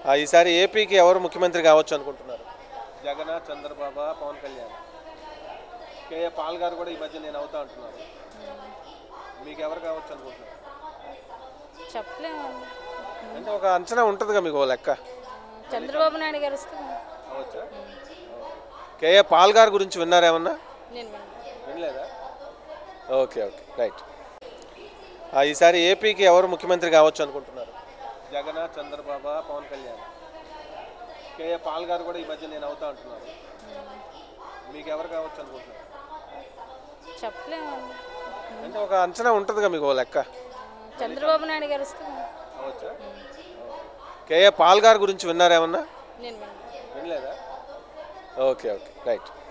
ఆ, ఈసారి ఏపీకి ఎవరు ముఖ్యమంత్రి కావచ్చు అనుకుంటున్నారు జగన్ చంద్రబాబు పవన్ కళ్యాణ్ కేఏ పాల్ గారు కూడా ఈ మధ్య నేను అవుతా అంటున్నారు మీకు ఎవరు కావచ్చు అనుకుంటున్నారు చెప్పలేము అంటే ఒక అంచనా ఉంటుందిగా మీకు ఓ లెక్క చంద్రబాబు నాయుడు గారు వస్తే అవచ్చా కేఏ పాల్ గారి గురించి విన్నారేమన్నా నేను విన్నాను. వినలేదా ఓకే ఓకే రైట్ ఆ, ఈసారి ఏపీకి ఎవరు ముఖ్యమంత్రి కావచ్చు అనుకుంటున్నారు జగన్ చంద్రబాబు పవన్ కళ్యాణ్ కేఏ పాల్ గారు కూడా ఈ మధ్య నేను అవుతా అంటున్నారు మీకు ఎవరు కావచ్చు అనుకుంటున్నారు చెప్పలేము అంటే ఒక అంచనా ఉంటుందిగా మీకు ఓ లెక్క చంద్రబాబు నాయుడు గారు వస్తే అవచ్చా కేఏ పాల్ గారి గురించి విన్నారేమన్నా నేను విన్నాను. వినలేదా ఓకే ఓకే రైట్